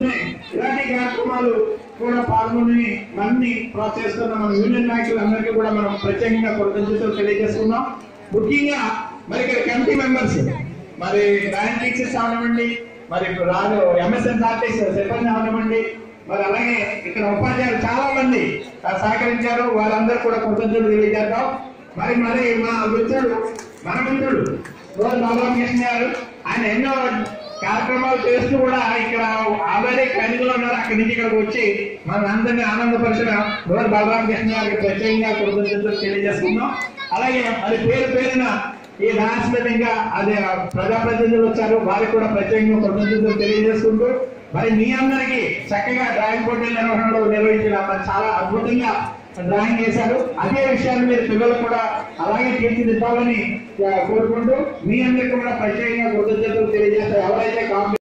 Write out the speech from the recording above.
ఇలాంటి కార్యక్రమాలు కూడా పాల్గొని మన్ని ప్రోత్సహిస్తున్న మన యూనియన్ నాయకులందరికీ కూడా మనం ప్రత్యేకంగా కృతజ్ఞతలు తెలియజేస్తున్నాం ముఖ్యంగా మరి ఇక్కడ కమిటీ మెంబర్స్ మరి ర్యాంక్ టీచర్స్ అవనివ్వండి మరి ఇప్పుడు రాను ఎంఎస్ఎన్ ఆర్టీస్ సిబ్బంది అవనివ్వండి మరి అలాగే ఇక్కడ ఉపాధ్యాయులు చాలా మంది ఆ, సహకరించారు వాళ్ళందరూ కూడా కృతజ్ఞతలు తెలియజేద్దాం మరి మరి మా మిత్రుడు మన మిత్రుడు రోజు బాలరామకృష్ణ గారు ఆయన ఎన్నో కార్యక్రమాలు చేస్తూ కూడా ఇక్కడ ఆల్రెడీ ఖైదీలో ఉన్నారు అక్కడి నుంచి ఇక్కడికి వచ్చి మన అందరినీ ఆనందపరిచిన రోజు బాలరామకృష్ణ గారికి ప్రత్యేకంగా కృతజ్ఞతలు తెలియజేస్తున్నాం అలాగే మరి పేరు పేరున ఈ డాన్స్ మీద ఇంకా అదే ప్రజాప్రతినిధులు వచ్చారు వారికి కూడా ప్రత్యేకంగా కృతజ్ఞతలు తెలియజేసుకుంటూ మరి మీ అందరికీ చక్కగా డ్రాయింగ్ పోటీల నిర్వహణలో నిర్వహించిన మరి చాలా అద్భుతంగా డ్రాయింగ్ చేశారు అదే విషయాన్ని మీరు పిల్లలు కూడా అలాగే తీర్చిదిద్దాలని ఆ, కోరుకుంటూ మీ అందరికీ కూడా ప్రత్యేకంగా కృతజ్ఞతలు తెలియజేస్తారు ఎవరైతే కాంపిటీషన్